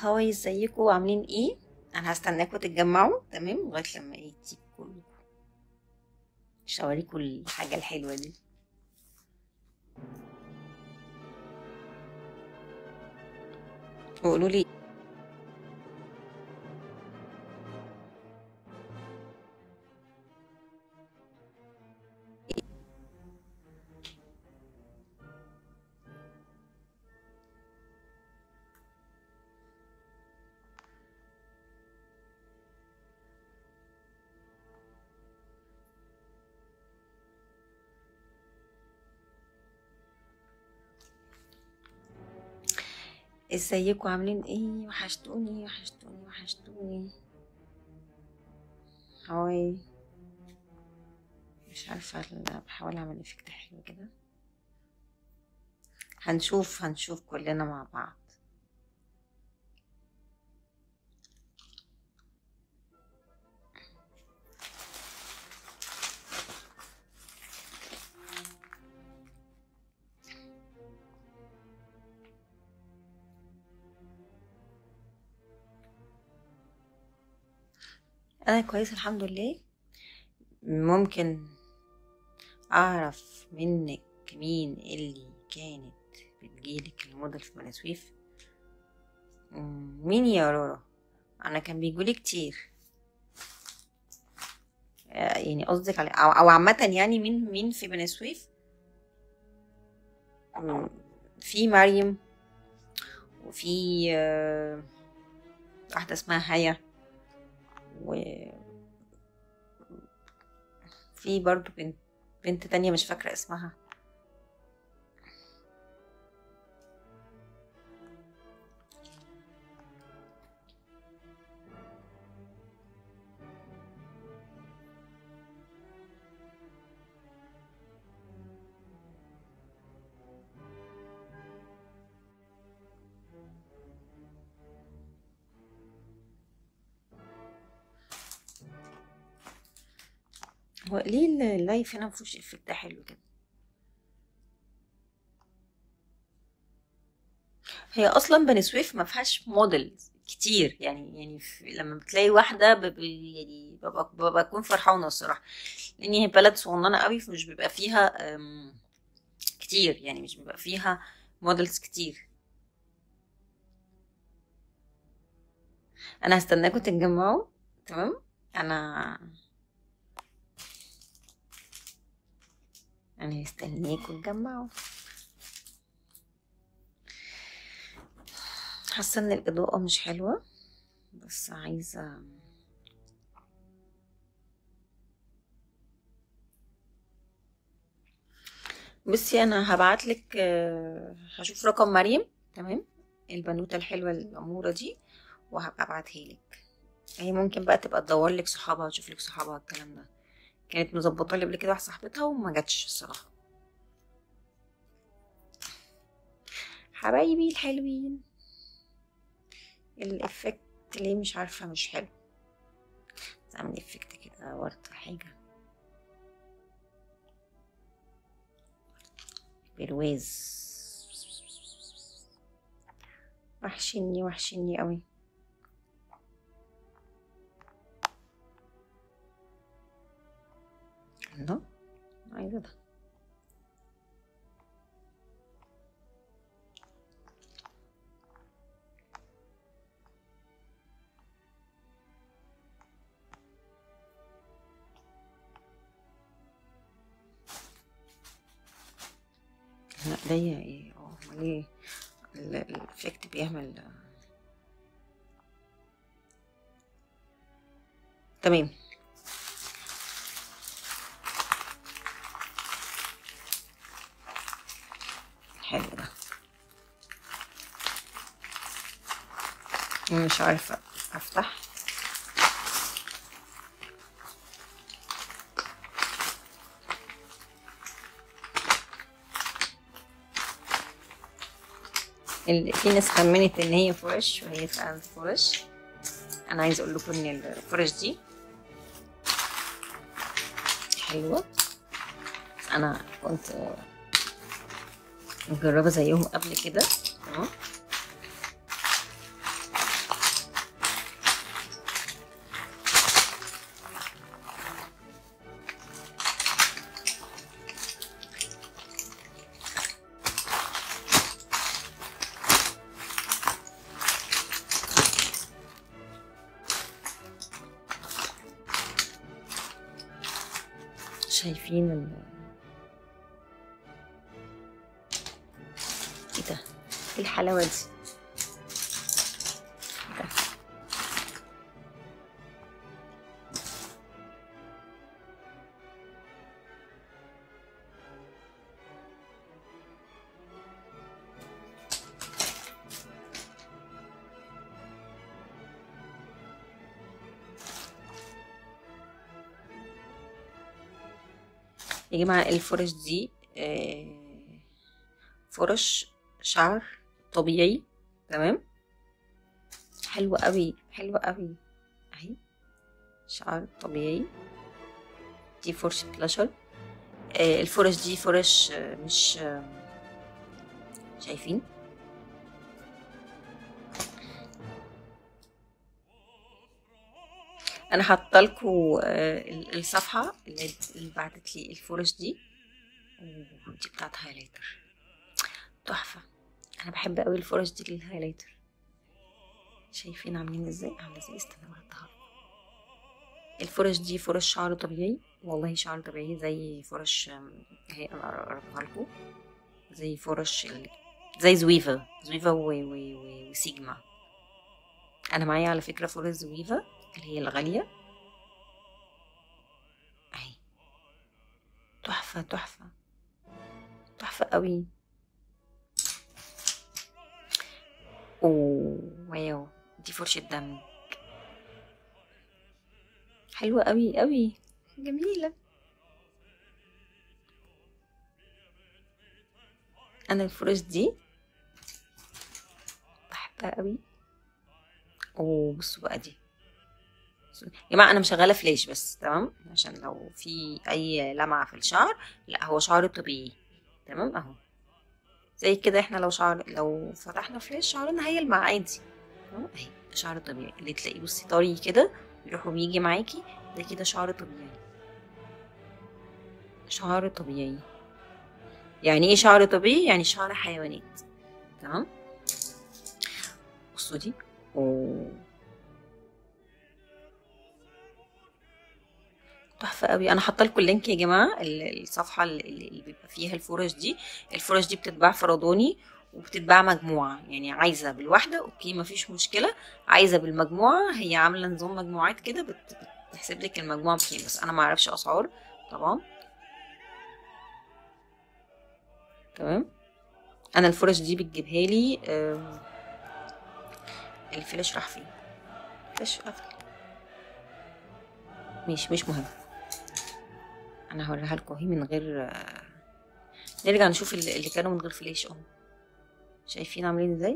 هاي ازيكم عاملين ايه انا هستناكم تتجمعوا تمام لغايه لما ايه تيجي كلكم مش هوريكم الحاجه الحلوه دي وقولوا لي ازيكم عاملين ايه وحشتوني وحشتوني وحشتوني هاي مش عارفه ال- بحاول اعمل افكت حلو كده هنشوف هنشوف كلنا مع بعض انا كويس الحمد لله ممكن اعرف منك مين اللي كانت بتجيلك الموديل في بني سويف مم، مين يا رورا انا كان بيجولي كتير آه، يعني قصدك على او او عامه يعني مين مين في بني سويف مم، في مريم وفي آه، واحده اسمها هيا وفي برضو بنت بنت تانية مش فاكرة اسمها هو ليه اللايف هنا مفيهوش افكت حلو كده هي اصلا بني سويف ما فيهاش موديلز كتير يعني يعني في لما بتلاقي واحده ب- ب- يعني ببقى ببقى بكون فرحانه الصراحه لان هي بلد صغننه قوي فمش بيبقى فيها أم، كتير يعني مش بيبقى فيها موديلز كتير انا هستناكم تتجمعوا تمام انا انا هستناكم تتجمعوا حاسه ان الاضاءه مش حلوه بس عايزه بصي انا هبعتلك آه، هشوف رقم مريم تمام البنوته الحلوه الاموره دي وهبقى ابعتها لك هي ممكن بقى تبقى تدور لك صحابها تشوف لك صحابها الكلام ده كانت مظبطه لي قبل كده واحده صاحبتها وما جاتش الصراحه حبايبي الحلوين الافكت ليه مش عارفه مش حلو اعمل افكت كده ورد حاجه برواز وحشني وحشني قوي الله عايزه ده لا ده ايه اه امال ايه ال- الافكت بيعمل تمام حلو ده مش عارفه افتح ال- في ناس خمنت ان هي فريش وهي فعلا فريش انا عايزه اقول لكم ان الفريش دي حلوه انا كنت مجربه زيهم قبل كده تمام شايفين ال ايه ده ايه الحلاوة دي ده. يا جماعة الفرش دي آه، فرش شعر طبيعي تمام حلوة قوي حلوة قوي اهي شعر طبيعي دي فرشة لاشر آه، الفرش دي فرش آه، مش آه، شايفين انا حاطه لكم الصفحه اللي اللي بعتت لي الفرش دي ودي بتاعت هايلايتر تحفه انا بحب قوي الفرش دي للهايلايتر شايفين عاملين ازاي عامله ازاي استنى بردها الفرش دي فرش شعر طبيعي والله شعر طبيعي زي فرش آم، اهي انا قربها لكم زي فرش ال... زي زويفا زويفا و... و... و... وسيجما انا معايا على فكره فرش زويفا اللي هي الغاليه اهي تحفه تحفه تحفه قوي اوه واو دي فرشه دم حلوه قوي قوي جميله انا الفرش دي بحبها قوي اوه بصوا بقى دي بصوا. يا جماعه انا مشغله فلاش بس تمام عشان لو في اي لمعه في الشعر لا هو شعر طبيعي تمام اهو زي كده احنا لو شعر لو فتحنا فلاش شعرنا هيلمع عادي تمام اهي ده شعر طبيعي اللي تلاقيه بصي طري كده يروح ويجي معاكي ده كده شعر طبيعي شعر طبيعي يعني ايه شعر طبيعي يعني شعر حيوانات تمام بصوا دي اوه تحفه قوي انا حاطه لكم اللينك يا جماعه ال- الصفحه اللي اللي بيبقى فيها الفرش دي الفرش دي بتتباع فرداني وبتتباع مجموعه يعني عايزه بالواحده اوكي مفيش مشكله عايزه بالمجموعه هي عامله نظام مجموعات كده بت- بتحسب لك المجموعه بكام بس انا ما اعرفش اسعار طبعا تمام انا الفرش دي بتجيبها لي آم، الفلاش راح فين الفلاش قفل مش مش مهم انا هوريها لكم اهي من غير آه، نرجع نشوف اللي اللي كانوا من غير فلاش اه شايفين عاملين ازاي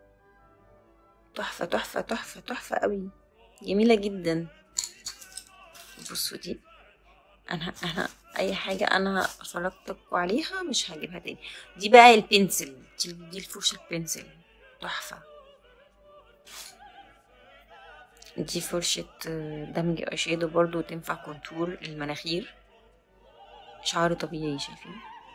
تحفه تحفه تحفه تحفه قوي جميله جدا بصوا دي انا انا اي حاجه انا فرجتكم عليها مش هجيبها تاني دي بقى البنسل دي, دي الفرشه البنسل تحفه دي فرشة آه، دمج اي شادو برضو تنفع كونتور المناخير شعر طبيعي شايفين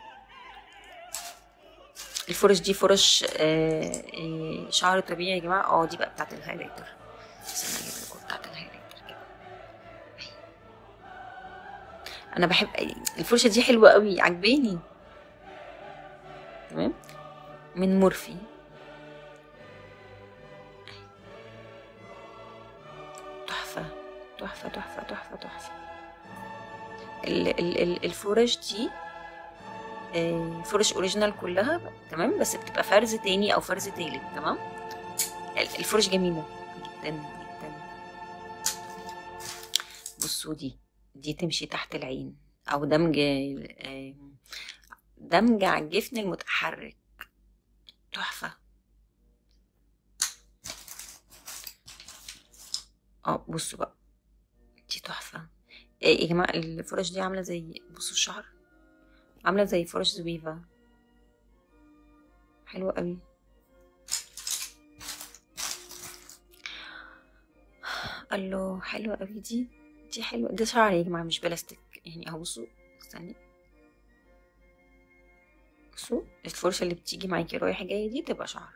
الفرش دي فرش آه، آه، شعر طبيعي يا جماعة اه دي بقى بتاعت الهايلايتر استنى اجيب لكم بتاعت الهايلايتر كده أهي. انا بحب الفرشة دي حلوة قوي عجباني تمام من مورفي تحفة تحفة تحفة تحفة تحفة ال- ال- ال- الفرش دي آه، فرش اوريجينال كلها تمام بس بتبقى فرز تاني او فرز تالت تمام ال- الفرش جميلة جدا جدا بصوا دي دي تمشي تحت العين او دمج آه، دمج على الجفن المتحرك تحفة اه بصوا بقى دي تحفة إيه يا جماعة الفرش دي عاملة زي بصوا الشعر عاملة زي فرش زويفا حلوة قوي الله حلوة قوي دي دي حلوة ده شعر يا جماعة مش بلاستيك يعني اهو بصوا استني بصوا الفرشة اللي بتيجي معاكي رايح جاي دي تبقى شعر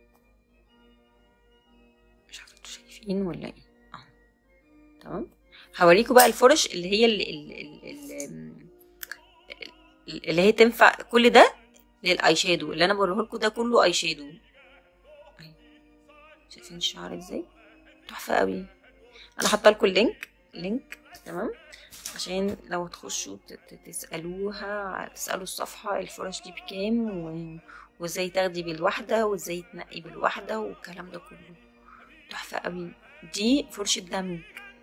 مش عارفة انتوا شايفين ولا ايه اهو تمام هوريكم بقى الفرش اللي هي اللي, اللي, اللي هي تنفع كل ده للاي شادو اللي انا بوريه لكم ده كله اي شادو أهي. شايفين الشعر ازاي تحفه قوي انا حاطه لكم اللينك لينك تمام عشان لو تخشوا ت- ت- تسالوها تسالوا الصفحه الفرش دي بكام و... وازاي تاخدي بالواحده وازاي تنقي بالواحده والكلام ده كله تحفه قوي دي فرشه دمج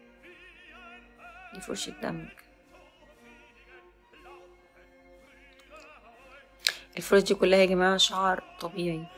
دي فرشه دمج الفرش دي كلها يا جماعه شعر طبيعي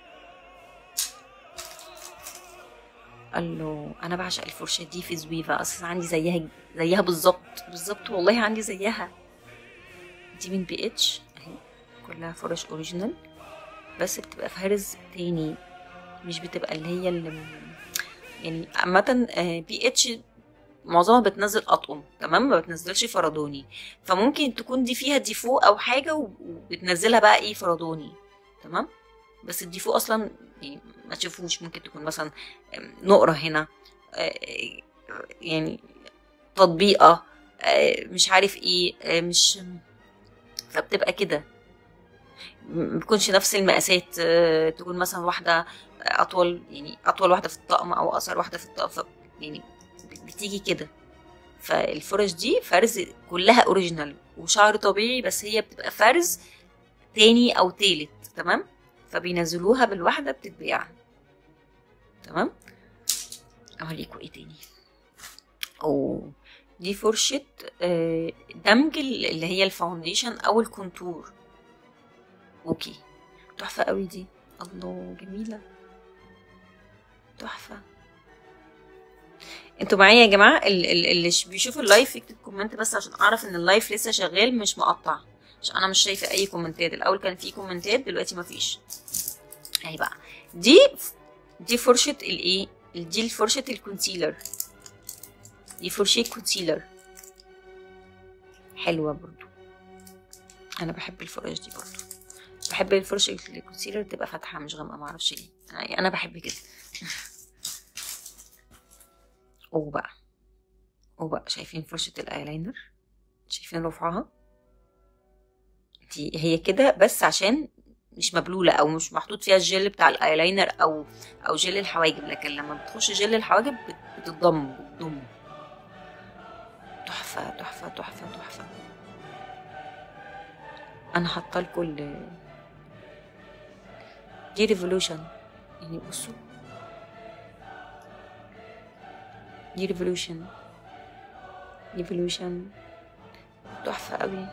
الله انا بعشق الفرشه دي في زويفا اصلا عندي زيها زيها بالظبط بالظبط والله عندي زيها دي من بي اتش اهي كلها فرش اوريجينال بس بتبقى في هرز تاني مش بتبقى اللي هي اللي يعني عامة بي اتش معظمها بتنزل اطقم تمام ما بتنزلش فرداني فممكن تكون دي فيها ديفو او حاجه وبتنزلها بقى ايه فرداني تمام بس الديفو اصلا يعني ما تشوفوش ممكن تكون مثلا نقرة هنا آه، يعني تطبيقة آه، مش عارف ايه آه، مش فبتبقى كده ما بتكونش نفس المقاسات آه، تكون مثلا واحدة أطول يعني أطول واحدة في الطقم أو أقصر واحدة في الطقم ف- يعني بتيجي كده فالفرش دي فرز كلها اوريجينال وشعر طبيعي بس هي بتبقى فرز تاني او تالت تمام فبينزلوها بالواحده بتتباع تمام اوريكم ايه تاني او دي فرشة آه، دمج ال- اللي هي الفاونديشن او الكونتور اوكي تحفة قوي دي الله جميلة تحفة انتوا معايا يا جماعة ال- ال- اللي ش- بيشوف اللايف يكتب كومنت بس عشان اعرف ان اللايف لسه شغال مش مقطع عشان انا مش شايفة اي كومنتات الاول كان في كومنتات دلوقتي مفيش اهي بقى دي دي فرشة الايه دي فرشة الكونسيلر دي فرشة كونسيلر حلوة برضو انا بحب الفرش دي برضو بحب الفرشة الكونسيلر تبقى فاتحة مش غامقة معرفش ليه انا أنا بحب كده وبقى وبقى شايفين فرشة الايلاينر شايفين رفعها دي هي كده بس عشان مش مبلولة او مش محطوط فيها الجل بتاع الايلاينر او او جل الحواجب لكن لما بتخش جل الحواجب بت- بتتضم بتضم تحفة تحفة تحفة تحفة انا حاطه لكم ال- دي ريفولوشن يعني بصوا دي ريفولوشن ريفولوشن تحفة قوي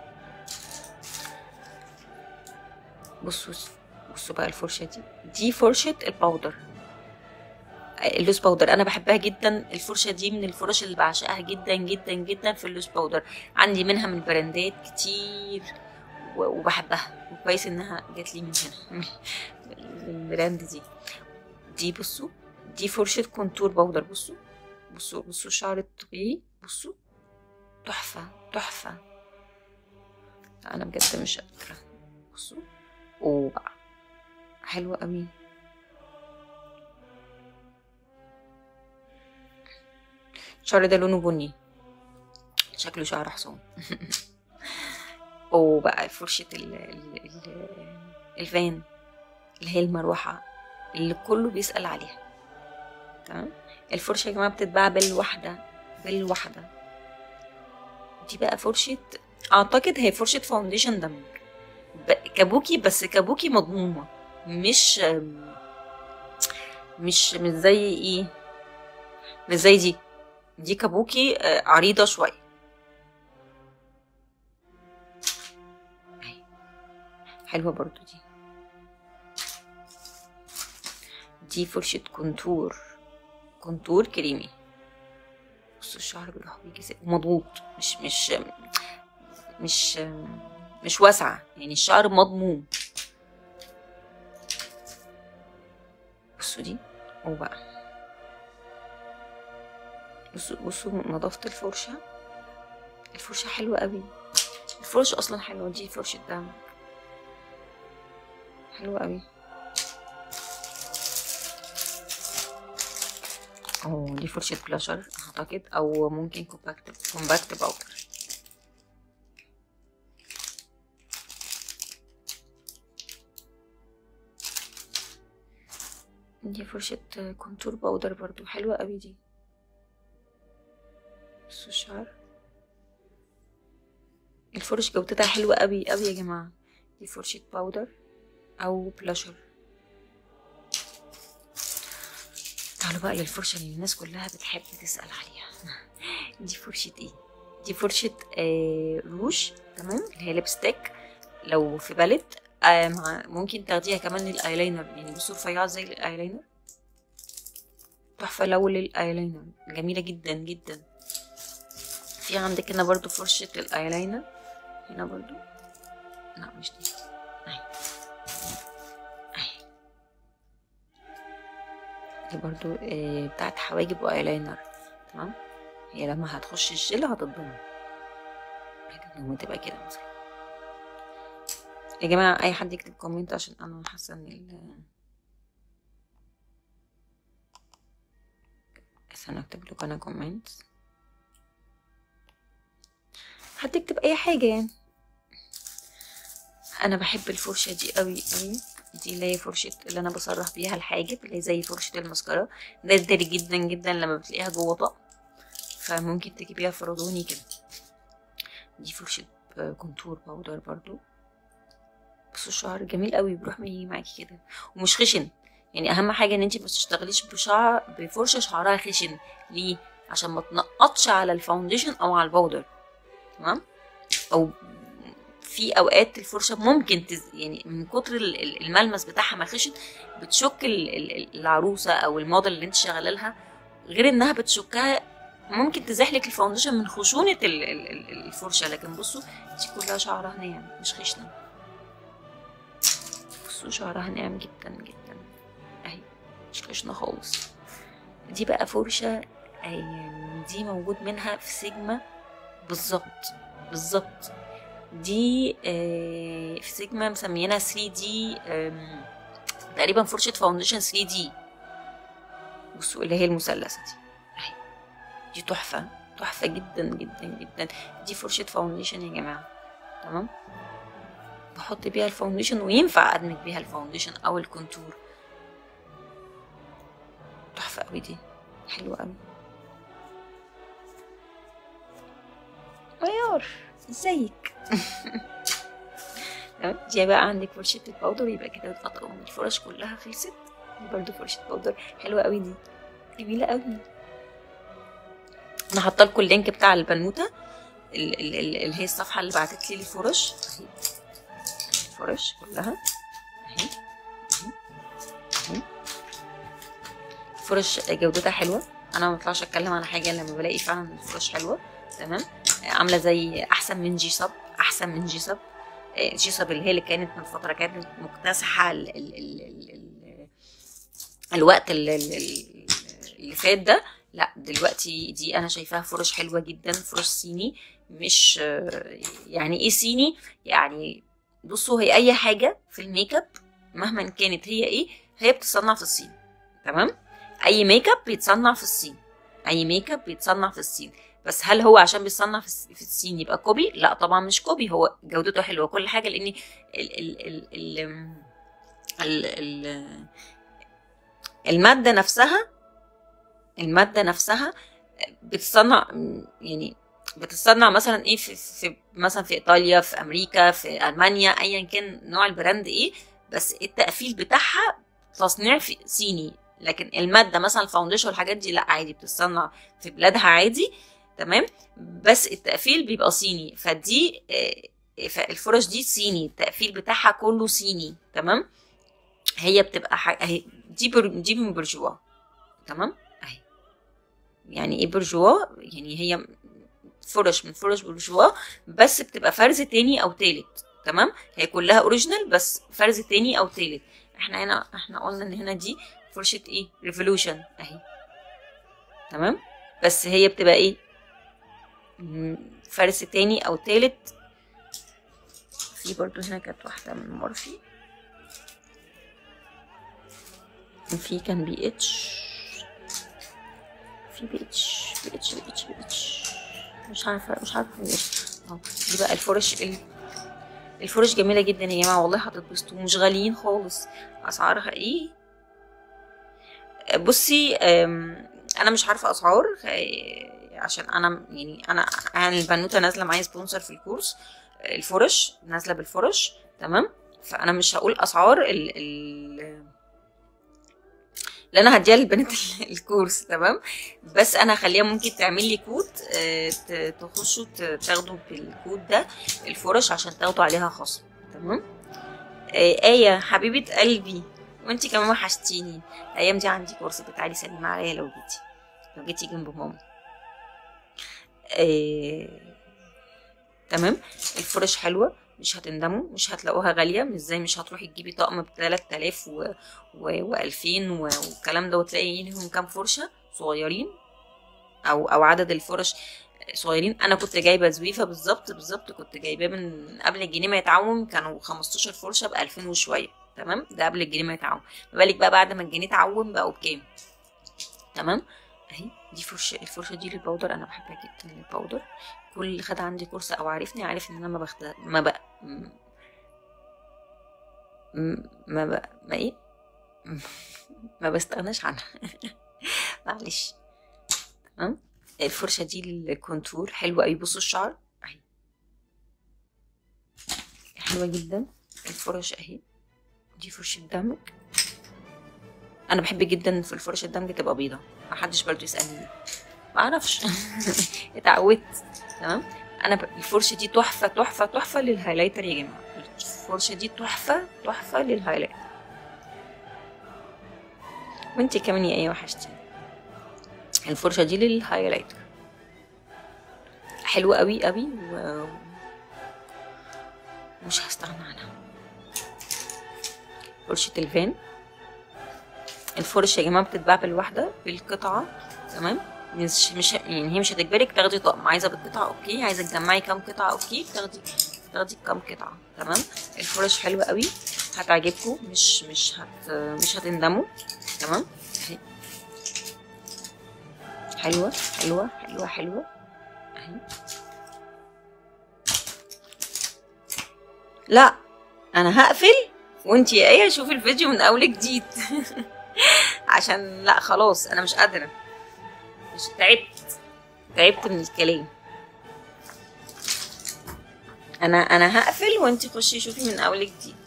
بصوا بصوا بقى الفرشة دي دي فرشة الباودر اللوز باودر انا بحبها جدا الفرشه دي من الفرش اللي بعشقها جدا جدا جدا في اللوز باودر عندي منها من براندات كتير و- وبحبها وكويس انها جات لي من هنا من البراند دي دي بصوا دي فرشه كونتور باودر بصوا بصوا بصوا الشعر الطبيعي بصوا تحفه تحفه انا بجد مش قادره بصوا اوه بقى حلوه قوي الشعر ده لونه بني شكله شعر حصان وبقى فرشة ال ال ال الفان اللي هي المروحة اللي كله بيسأل عليها تمام الفرشة يا جماعة بتتباع بالواحدة بالواحدة دي بقى فرشة أعتقد هي فرشة فاونديشن دمج ب- كابوكي بس كابوكي مضمومة مش مش مش زي ايه مش زي دي دي كابوكي آه، عريضة شوية أهي. حلوة برضو دي دي فرشة كونتور كونتور كريمي بصوا الشعر بيروح بيجي زي- مضغوط مش مش مش مش واسعة يعني الشعر مضموم بصوا دي وبقى بصوا بصوا نظافة الفرشة الفرشة حلوة قوي الفرشة أصلا حلوة دي فرشة دم حلوة قوي اه دي فرشة بلاشر اعتقد او ممكن كومباكت كومباكت باودر دي فرشة كونتور باودر برضو حلوة قوي دي بصوا الشعر الفرش جودتها حلوة قوي قوي يا جماعة دي فرشة باودر او بلاشر تعالوا بقى للفرشة اللي الناس كلها بتحب تسأل عليها دي فرشة ايه دي فرشة آه روج تمام اللي هي ليبستيك لو في بالت آه مع ممكن تاخديها كمان للايلاينر يعني بصوا رفيعة زي الايلاينر تحفة لو للايلاينر جميلة جدا جدا في عندك هنا برضو فرشة الايلاينر هنا برضو لا مش دي اهي اهي دي برضو آه بتاعت حواجب وايلاينر تمام هي لما هتخش الجل هتتضم لما تبقى كده مثلا يا جماعة أي حد يكتب كومنت عشان أنا حاسة إن ال بس أنا أكتب لكم أنا كومنت حد يكتب أي حاجة يعني أنا بحب الفرشة دي أوي أوي دي اللي هي فرشة اللي أنا بصرح بيها الحاجب اللي هي زي فرشة المسكرة نادر جدا جدا لما بتلاقيها جوه طقم فممكن تجيبيها فردوني كده دي فرشة كونتور باودر برضو بس الشعر جميل قوي بيروح ما معاكي كده ومش خشن يعني اهم حاجه ان انت ما تشتغليش بشعر بفرشه شعرها خشن ليه عشان ما تنقطش على الفاونديشن او على الباودر تمام او في اوقات الفرشه ممكن تز... يعني من كتر الملمس بتاعها ما خشن بتشك العروسه او الموديل اللي انت شغاله لها غير انها بتشكها ممكن تزحلك الفاونديشن من خشونه الفرشه لكن بصوا دي كلها شعرها ناعم مش خشنه بصوا شعرها ناعم جدا جدا اهي مش خشنه خالص دي بقى فرشه يعني دي موجود منها في سيجما بالظبط بالظبط دي آه في سيجما مسميينها 3 دي تقريبا فرشه فاونديشن 3 دي بصوا اللي هي المثلثه دي اهي دي تحفه تحفه جدا جدا جدا دي فرشه فاونديشن يا جماعه تمام بحط بيها الفاونديشن وينفع ادمج بيها الفاونديشن او الكونتور تحفه قوي دي حلوه قوي ميار ازيك تمام دي بقى عندك فرشه الباودر يبقى كده الاطقم الفرش كلها خلصت دي برضو فرشه باودر حلوه قوي دي جميله قوي انا حاطه لكم اللينك بتاع البنوته اللي هي الصفحه اللي بعتت لي الفرش اهي الفرش كلها اهي اهي الفرش جودتها حلوه انا ما بطلعش اتكلم عن حاجه لما بلاقي فعلا الفرش حلوه تمام عامله زي احسن من جي صب احسن من جي صب جي صب اللي هي اللي كانت من فتره كانت مكتسحه ال ال ال ال ال الوقت اللي, اللي فات ده لا دلوقتي دي انا شايفاها فرش حلوه جدا فرش صيني مش يعني ايه صيني يعني بصوا هي اي حاجه في الميك اب مهما كانت هي ايه هي بتصنع في الصين تمام اي ميك اب بيتصنع في الصين اي ميك اب بيتصنع في الصين بس هل هو عشان بيتصنع في الصين يبقى كوبي لا طبعا مش كوبي هو جودته حلوه كل حاجه لان ال ال ال ال ال ال الماده نفسها الماده نفسها بتصنع يعني بتتصنع مثلا ايه في, في مثلا في ايطاليا في امريكا في المانيا ايا كان نوع البراند ايه بس التقفيل بتاعها تصنيع في صيني لكن الماده مثلا الفاونديشن والحاجات دي لا عادي بتتصنع في بلادها عادي تمام بس التقفيل بيبقى صيني فدي الفرش دي صيني التقفيل بتاعها كله صيني تمام هي بتبقى ح... اهي دي بر... دي من برجوا تمام اهي يعني ايه برجوا يعني هي فرش من فرش برجوا بس بتبقى فرز تاني او تالت تمام هي كلها اوريجينال بس فرز تاني او تالت احنا هنا احنا قلنا ان هنا دي فرشة ايه ريفولوشن اهي تمام بس هي بتبقى ايه فرز تاني او تالت في برضو هنا كانت واحدة من مورفي في كان بي اتش في بي اتش بي اتش بي اتش بي اتش مش عارفه مش عارفه ليش اهو دي بقى الفرش ال... الفرش جميله جدا يا جماعه والله هتتبسطوا مش غاليين خالص اسعارها ايه بصي أم، انا مش عارفه اسعار آه، عشان انا يعني انا انا البنوته نازله معايا سبونسر في الكورس الفرش نازله بالفرش تمام فانا مش هقول اسعار ال ال اللي انا هديها للبنات ال- الكورس تمام بس انا هخليها ممكن تعمل لي كود آه، ت- تخشوا ت- تاخدوا بالكود ده الفرش عشان تاخدوا عليها خصم تمام آه، آية حبيبة قلبي وانتي كمان وحشتيني الايام دي عندي كورس بتعالي سلمي عليا لو جيتي لو جيتي جنب ماما آه، تمام الفرش حلوه مش هتندموا مش هتلاقوها غاليه مش زي مش هتروحي تجيبي طقم ب 3000 و و و2000 والكلام ده وتلاقي ليهم كام فرشه صغيرين او او عدد الفرش صغيرين انا كنت جايبه زويفه بالظبط بالظبط كنت جايباه من قبل الجنيه ما يتعوم كانوا 15 فرشه ب 2000 وشويه تمام ده قبل الجنيه ما يتعوم ما بالك بقى بعد ما الجنيه اتعوم بقوا بكام تمام اهي دي فرشه الفرشه دي للبودر انا بحبها جدا للبودر كل اللي خد عندي كورس او عارفني عارف ان انا ما بخت ما بقى ما بقى ما ايه ما بستغناش عنها معلش تمام الفرشه دي للكونتور حلوه قوي بصوا الشعر اهي حلوه جدا الفرش اهي دي فرشه دمج انا بحب جدا في الفرشه الدمج تبقى بيضه ما حدش برضه يسالني ليه. ما اعرفش اتعودت تمام انا ب... الفرشه دي تحفه تحفه تحفه للهايلايتر يا جماعه الفرشه دي تحفه تحفه للهايلايتر وانتي كمان يا ايه وحشتيني الفرشه دي للهايلايتر حلوه قوي قوي و... مش هستغنى عنها فرشه الفان الفرش يا جماعه بتتباع بالواحده بالقطعه تمام مش مش يعني هي مش هتجبرك تاخدي طقم عايزه بالقطعه اوكي عايزه تجمعي كام قطعه اوكي تاخدي تاخدي كام قطعه تمام الفرش حلوه قوي هتعجبكم مش مش هت مش هتندموا تمام اهي حلوه حلوه حلوه حلوه اهي لا انا هقفل وانتي يا ايه شوفي الفيديو من اول جديد عشان لا خلاص انا مش قادره مش تعبت تعبت من الكلام انا انا هقفل وانتي خشي شوفي من اول جديد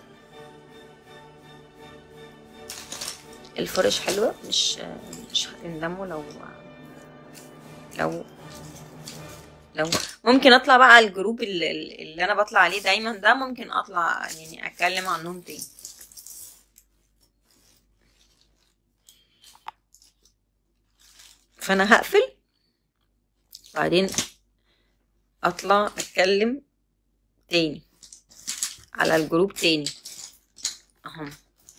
الفرش حلوه مش مش هتندموا لو لو لو ممكن اطلع بقى على الجروب اللي, اللي انا بطلع عليه دايما ده ممكن اطلع يعني اتكلم عنهم تاني فانا هقفل بعدين اطلع اتكلم تاني على الجروب تاني اهم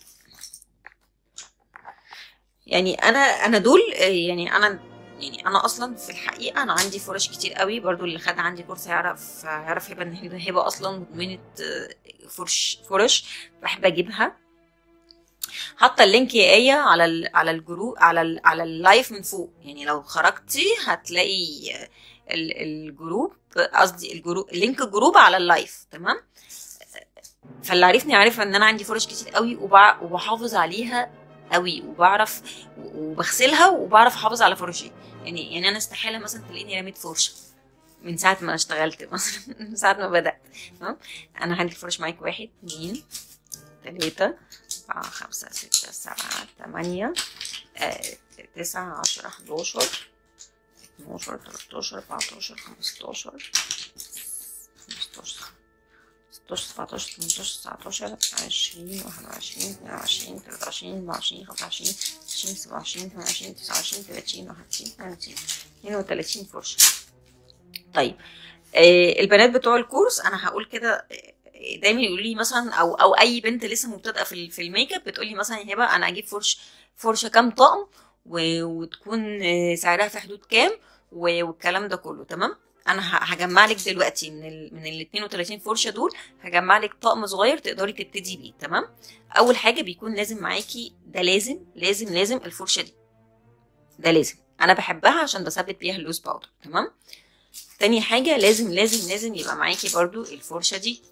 يعني انا انا دول يعني انا يعني انا اصلا في الحقيقه انا عندي فرش كتير قوي برضو اللي خد عندي كورس هيعرف هيعرف هبه ان هبه هبه اصلا مدمنه فرش فرش بحب اجيبها حاطه اللينك يا ايه على ال على الجروب على ال على اللايف من فوق يعني لو خرجتي هتلاقي ال الجروب قصدي الجروب لينك الجروب على اللايف تمام فاللي عارفني عارف ان انا عندي فرش كتير قوي وبع... وبحافظ عليها قوي وبعرف وبغسلها وبعرف احافظ على فرشي يعني يعني انا استحاله مثلا تلاقيني رميت فرشه من ساعه ما اشتغلت مثلا من ساعه ما بدات تمام انا عندي الفرش معاك واحد اتنين تلاتة أربعة خمسة ستة سبعة تمانية آه، تسعة عشرة حداشر اتناشر تلاتاشر أربعتاشر خمستاشر خمستاشر ستاشر سبعتاشر تمنتاشر تسعتاشر عشرين واحد وعشرين اتنين وعشرين تلاتة وعشرين أربعة وعشرين خمسة وعشرين عشرين سبعة وعشرين تمانية وعشرين تسعة وعشرين تلاتين واحد وعشرين اتنين وتلاتين اتنين وتلاتين فرشة طيب آه البنات بتوع الكورس أنا هقول كده دايما يقول لي مثلا او او اي بنت لسه مبتدئه في في الميك اب بتقول لي مثلا يا هبه انا اجيب فرش فرشه كام طقم وتكون سعرها في حدود كام والكلام ده كله تمام انا هجمع لك دلوقتي من ال من ال 32 فرشه دول هجمع لك طقم صغير تقدري تبتدي بيه تمام اول حاجه بيكون لازم معاكي ده لازم لازم لازم الفرشه دي ده لازم انا بحبها عشان بثبت بيها اللوز باودر تمام تاني حاجة لازم لازم لازم يبقى معاكي برضو الفرشة دي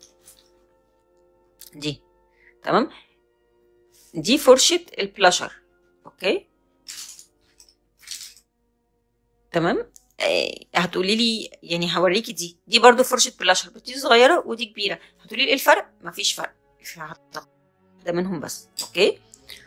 دي تمام دي فرشة البلاشر اوكي تمام آه هتقولي لي يعني هوريكي دي دي برضو فرشة بلاشر بس دي صغيرة ودي كبيرة هتقولي لي ايه الفرق مفيش فرق ده منهم بس اوكي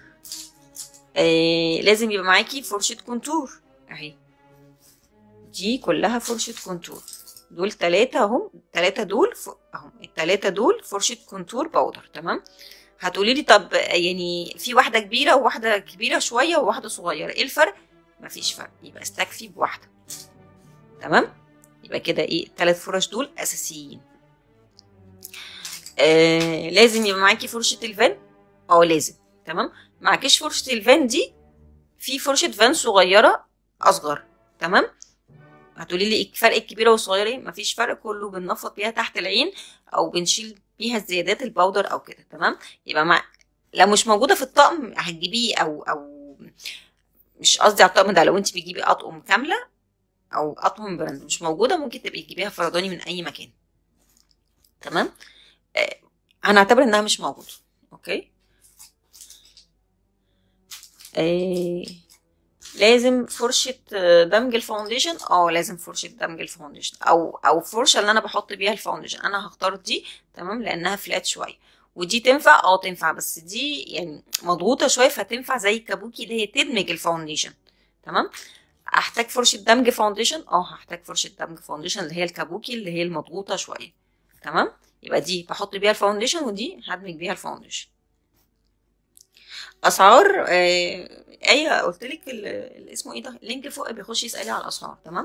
آه لازم يبقى معاكي فرشة كونتور اهي دي كلها فرشة كونتور دول تلاتة اهم التلاتة دول ف... اهم التلاتة دول فرشة كونتور باودر تمام هتقولي لي طب يعني في واحدة كبيرة وواحدة كبيرة شوية وواحدة صغيرة ايه الفرق مفيش فرق يبقى استكفي بواحدة تمام يبقى كده ايه التلات فرش دول اساسيين آه لازم يبقى معاكي فرشة الفان اه لازم تمام معكيش فرشة الفان دي في فرشة فان صغيرة اصغر تمام هتقولي لي ايه الفرق الكبيره والصغيره ايه مفيش فرق كله بننفض بيها تحت العين او بنشيل بيها الزيادات الباودر او كده تمام يبقى مع لو مش موجوده في الطقم هتجيبيه او او مش قصدي على الطقم ده لو انت بتجيبي اطقم كامله او اطقم براند مش موجوده ممكن تبقي تجيبيها فرداني من اي مكان تمام آه هنعتبر انها مش موجوده اوكي آه لازم فرشة دمج الفاونديشن اه لازم فرشة دمج الفاونديشن او او فرشة اللي انا بحط بيها الفاونديشن انا هختار دي تمام لانها فلات شوية ودي تنفع اه تنفع بس دي يعني مضغوطة شوية فتنفع زي الكابوكي اللي هي تدمج الفاونديشن تمام احتاج فرشة دمج فاونديشن اه هحتاج فرشة دمج فاونديشن اللي هي الكابوكي اللي هي المضغوطة شوية تمام يبقى دي بحط بيها الفاونديشن ودي هدمج بيها الفاونديشن اسعار آه ايه قلت لك اسمه ايه ده اللينك فوق بيخش يسالي على الاسعار تمام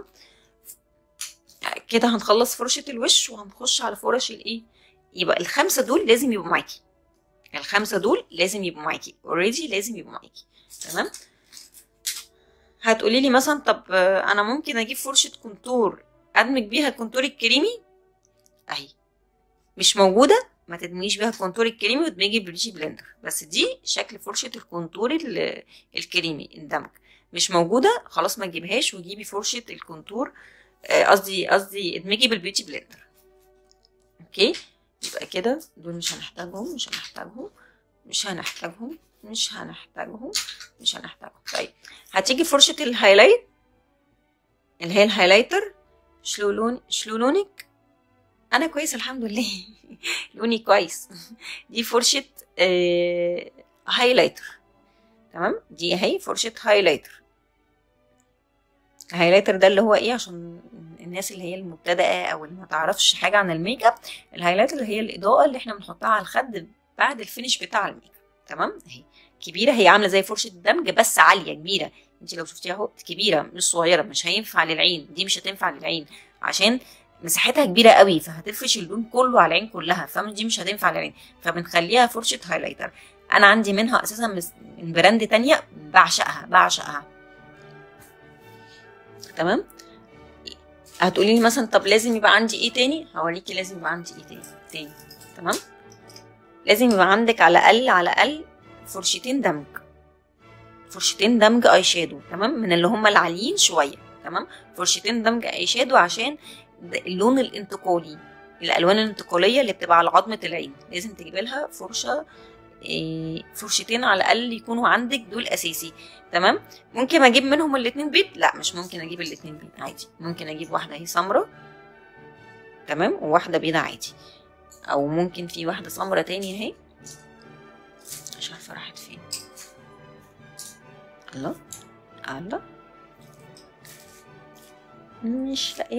كده هنخلص فرشه الوش وهنخش على فرش الايه يبقى الخمسه دول لازم يبقوا معاكي الخمسه دول لازم يبقوا معاكي اوريدي لازم يبقوا معاكي تمام هتقولي لي مثلا طب انا ممكن اجيب فرشه كونتور ادمج بيها الكونتور الكريمي اهي مش موجوده ما تدمجيش بيها الكونتور الكريمي وتدمجي بالبيوتي بلندر بس دي شكل فرشة الكونتور الكريمي الدمج مش موجودة خلاص ما تجيبهاش وجيبي فرشة الكونتور قصدي قصدي ادمجي بالبيوتي بلندر اوكي يبقى كده دول مش هنحتاجهم مش هنحتاجهم مش هنحتاجهم مش هنحتاجهم مش هنحتاجهم طيب هتيجي فرشة الهايلايت اللي هي الهايلايتر شلو لون شلو لونك انا كويس الحمد لله لوني كويس دي فرشة آه هايلايتر تمام دي اهي فرشة هايلايتر الهايلايتر ده اللي هو ايه عشان الناس اللي هي المبتدئة او اللي ما تعرفش حاجة عن الميك اب الهايلايتر اللي هي الاضاءة اللي احنا بنحطها على الخد بعد الفينش بتاع الميك اب تمام اهي كبيرة هي عاملة زي فرشة الدمج بس عالية كبيرة انت لو شفتيها اهو كبيرة مش صغيرة مش هينفع للعين دي مش هتنفع للعين عشان مساحتها كبيره قوي فهتفرش اللون كله على العين كلها فدي مش هتنفع للعين فبنخليها فرشه هايلايتر انا عندي منها اساسا من براند تانية بعشقها بعشقها تمام هتقولي لي مثلا طب لازم يبقى عندي ايه تاني هوريكي لازم يبقى عندي ايه تاني تاني تمام لازم يبقى عندك على الاقل على الاقل فرشتين دمج فرشتين دمج اي شادو تمام من اللي هم العاليين شويه تمام فرشتين دمج اي شادو عشان اللون الانتقالي الالوان الانتقاليه اللي بتبقى على عظمه العين لازم تجيبي لها فرشه إيه فرشتين على الاقل يكونوا عندك دول اساسي تمام ممكن اجيب منهم الاتنين بيض لا مش ممكن اجيب الاتنين بيض عادي ممكن اجيب واحده هي سمراء تمام وواحده بيضه عادي او ممكن في واحده سمراء تاني اهي مش عارفه راحت فين الله الله مش لاقيه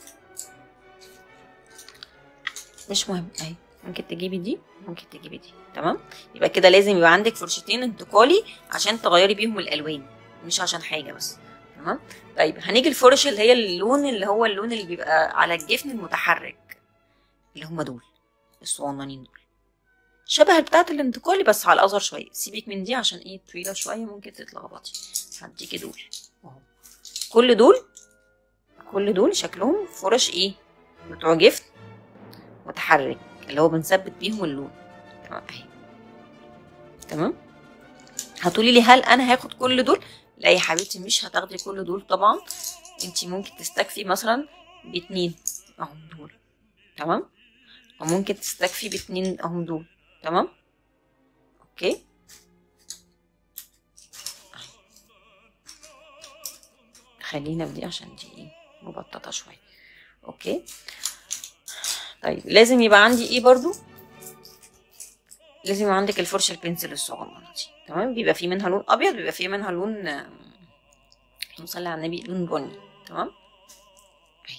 مش مهم اهي ممكن تجيبي دي ممكن تجيبي دي تمام يبقى كده لازم يبقى عندك فرشتين انتقالي عشان تغيري بيهم الالوان مش عشان حاجه بس تمام طيب هنيجي الفرش اللي هي اللون اللي هو اللون اللي بيبقى على الجفن المتحرك اللي هم دول الصغننين دول شبه بتاعه الانتقالي بس على الاصغر شويه سيبك من دي عشان ايه طويله شويه ممكن تتلخبطي هديكي دول اهو كل دول كل دول شكلهم فرش ايه بتوع جفن متحرك اللي هو بنثبت بيهم اللون تمام اهي تمام هتقولي لي هل انا هاخد كل دول لا يا حبيبتي مش هتاخدي كل دول طبعا انت ممكن تستكفي مثلا باتنين اهم دول تمام او ممكن تستكفي باتنين اهم دول تمام اوكي خلينا بدي عشان دي ايه مبططه شويه اوكي طيب لازم يبقى عندي ايه برضو لازم يبقى عندك الفرشه البنسل الصغننه دي تمام بيبقى في منها لون ابيض بيبقى في منها لون اللهم صل على النبي لون بني تمام أهي.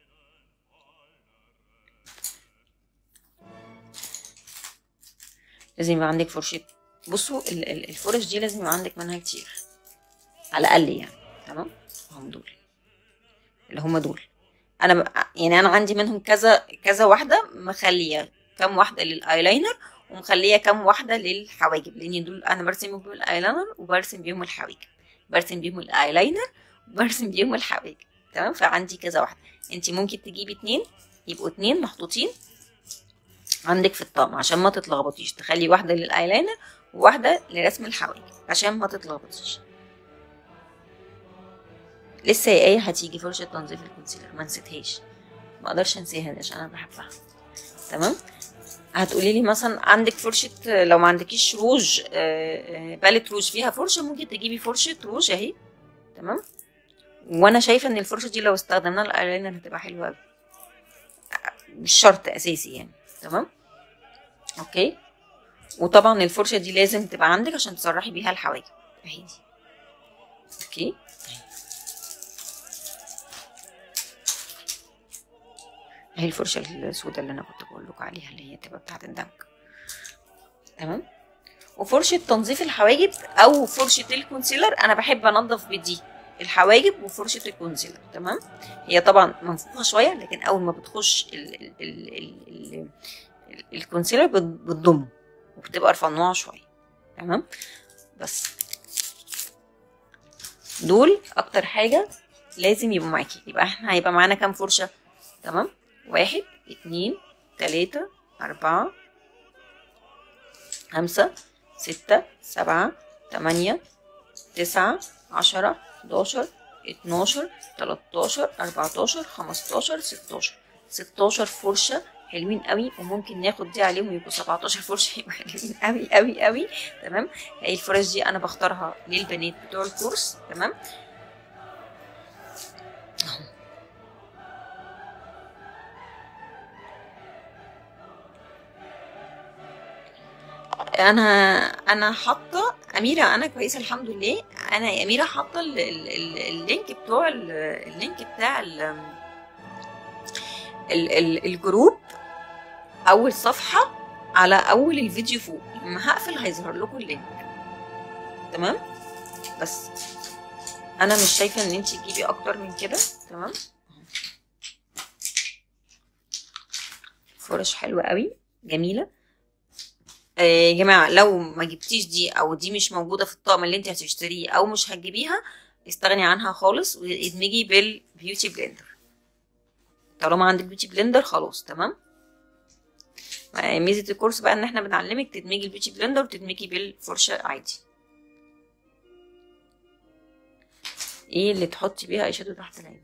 لازم يبقى عندك فرشة بصوا ال- ال- الفرش دي لازم يبقى عندك منها كتير على الأقل يعني تمام هم دول اللي هم دول أنا ب- يعني أنا عندي منهم كذا كذا واحدة مخلية كام واحدة للأيلاينر ومخلية كام واحدة للحواجب لأن دول أنا برسم بيهم الأيلاينر وبرسم بيهم الحواجب برسم بيهم الأيلاينر وبرسم بيهم الحواجب تمام فعندي كذا واحدة انت ممكن تجيبي اتنين يبقوا اتنين محطوطين عندك في الطقم عشان ما تتلخبطيش تخلي واحدة للأيلاينر وواحدة لرسم الحواجب عشان ما تتلخبطيش لسه يا ايه هتيجي فرشة تنظيف الكونسيلر ما نسيتهاش ما اقدرش انساها دي عشان انا بحبها تمام هتقولي لي مثلا عندك فرشة لو ما عندكيش روج آه، آه، باليت روج فيها فرشة ممكن تجيبي فرشة روج اهي تمام وانا شايفة ان الفرشة دي لو استخدمناها الايلاينر هتبقى حلوة اوي مش شرط اساسي يعني تمام اوكي وطبعا الفرشة دي لازم تبقى عندك عشان تسرحي بيها الحواجب اهي دي اوكي اهي الفرشة السوداء اللي انا كنت بقول لكم عليها اللي هي تبقى بتاعت الدمج تمام وفرشة تنظيف الحواجب او فرشة الكونسيلر انا بحب انضف بدي الحواجب وفرشة الكونسيلر تمام هي طبعا منفوخة شوية لكن اول ما بتخش ال ال ال ال ال ال الكونسيلر بت- بتضمه وبتبقى رفنوعة شوية تمام بس دول اكتر حاجة لازم يبقوا معاكي يبقى احنا هيبقى معانا كام فرشة تمام واحد اتنين تلاتة أربعة خمسة ستة سبعة تمانية تسعة عشرة حداشر اتناشر تلاتاشر أربعتاشر خمستاشر ستاشر ستاشر فرشة حلوين قوي وممكن ناخد دي عليهم يبقوا 17 فرشة يبقوا حلوين قوي قوي قوي تمام هي الفرش دي انا بختارها للبنات بتوع الكورس تمام أهو. انا انا حاطه اميره انا كويسه الحمد لله انا يا اميره حاطه ال- ال- ال- اللينك بتوع ال- اللينك بتاع ال ال- ال- الجروب اول صفحه على اول الفيديو فوق لما هقفل هيظهر لكم اللينك تمام بس انا مش شايفه ان انت تجيبي اكتر من كده تمام فرش حلوه قوي جميله آه، يا جماعه لو ما جبتيش دي او دي مش موجوده في الطقم اللي انت هتشتريه او مش هتجيبيها استغني عنها خالص وادمجي بالبيوتي بلندر طالما عندك بيوتي بلندر خلاص تمام آه، ميزه الكورس بقى ان احنا بنعلمك تدمجي البيوتي بلندر وتدمجي بالفرشه عادي ايه اللي تحطي بيها اي شادو تحت العين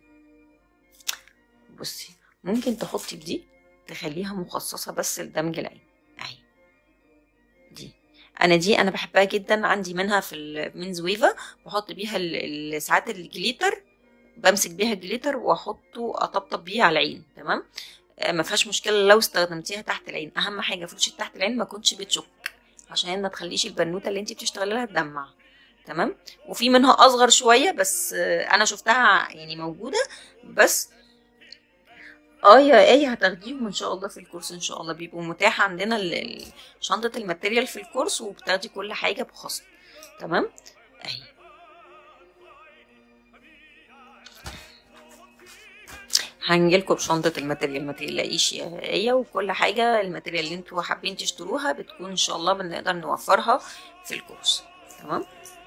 بصي ممكن تحطي بدي تخليها مخصصه بس لدمج العين اهي دي انا دي انا بحبها جدا عندي منها في المينز ويفا بحط بيها ال- ال- ساعات الجليتر بمسك بيها الجليتر واحطه اطبطب بيه على العين تمام آه، ما فيهاش مشكله لو استخدمتيها تحت العين اهم حاجه فرشه تحت العين ما تكونش بتشك عشان ما تخليش البنوته اللي انت بتشتغلي لها تدمع تمام وفي منها اصغر شويه بس آه، انا شفتها يعني موجوده بس اه يا ايه هتاخديهم ان شاء الله في الكورس ان شاء الله بيبقوا متاح عندنا ال- ال- شنطه الماتيريال في الكورس وبتاخدي كل حاجه بخصم تمام اهي هنجيلكوا بشنطة الماتيريال ما تقلقيش يا ايه وكل حاجة الماتيريال اللي انتوا حابين تشتروها بتكون ان شاء الله بنقدر نوفرها في الكورس تمام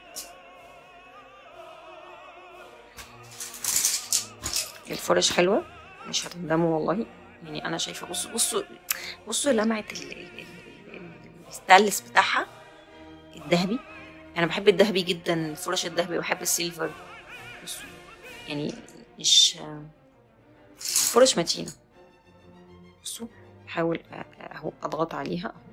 الفرش حلوة مش هتندموا والله يعني انا شايفة بصوا بصوا بصوا لمعة ال- ال- ال- ال- الستانلس بتاعها الذهبي انا بحب الذهبي جدا الفرش الذهبي وبحب السيلفر بصوا يعني مش فرش متينة بصوا بحاول اهو اضغط عليها اهو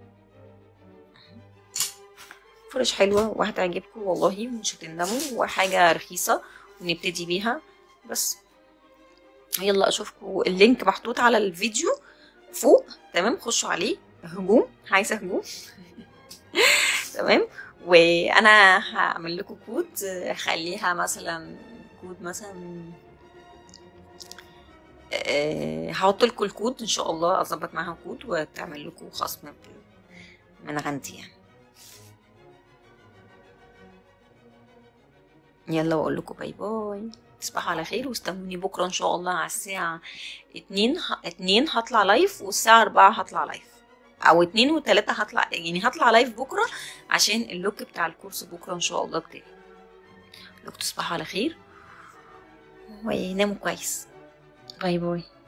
فرش حلوة وهتعجبكم والله مش هتندموا وحاجة رخيصة ونبتدي بيها بس يلا اشوفكم اللينك محطوط على الفيديو فوق تمام خشوا عليه هجوم عايزة هجوم تمام وانا هعمل لكم كود خليها مثلا كود مثلا أه هحط لكم الكود ان شاء الله اظبط معاها كود وتعمل لكم خصم من عندي يعني يلا واقول لكم باي باي تصبحوا على خير واستنوني بكره ان شاء الله على الساعه اتنين ه... اتنين هطلع لايف والساعه اربعة هطلع لايف او اتنين وتلاتة هطلع يعني هطلع لايف بكره عشان اللوك بتاع الكورس بكره ان شاء الله بتاعي لكم تصبحوا على خير وناموا كويس باي باي